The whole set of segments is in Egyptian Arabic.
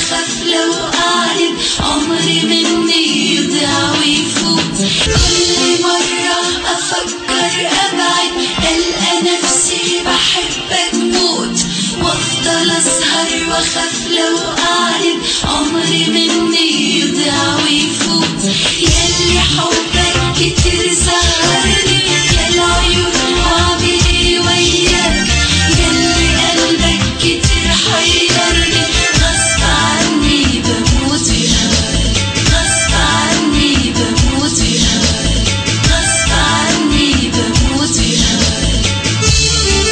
واخاف لو اعلن عمري مني يضيع ويفوت كل مرة افكر ابعد القى نفسي بحبك موت وافضل اسهر واخاف لو اعلن عمري مني يضيع ويفوت ياللي حبك كتير سهرني يا العيون واعمل ايه وياك ياللي قلبك كتير حيرني غصب عني بموت في هواك غصب عني بموت في هواك غصب عني بموت في هواك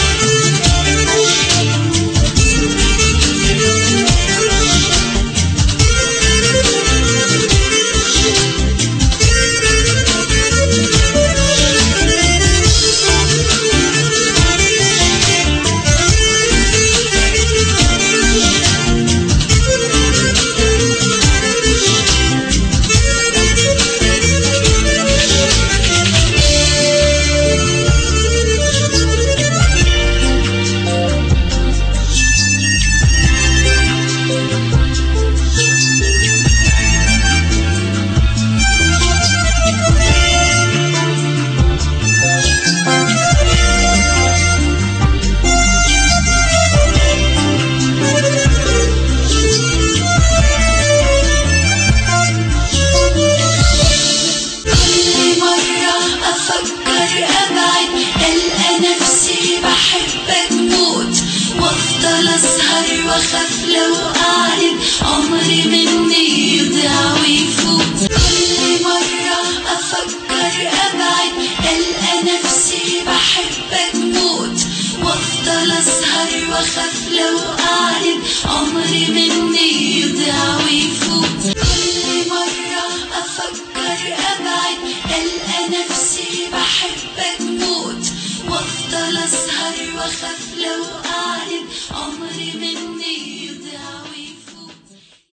كل مرة أفكر أبعد ألقى نفسي بحبك موت وأفضل أسهر وأخاف لو أعلن عمري مني يضيع ويفوت كل مرة أفكر أبعد ألقى نفسي بحبك موت وأفضل أسهر وأخاف لو أعلن عمري مني يضيع ويفوت كل مرة أفكر أبعد ألقى نفسي بحبك موت وأفضل أسهر وأخاف لو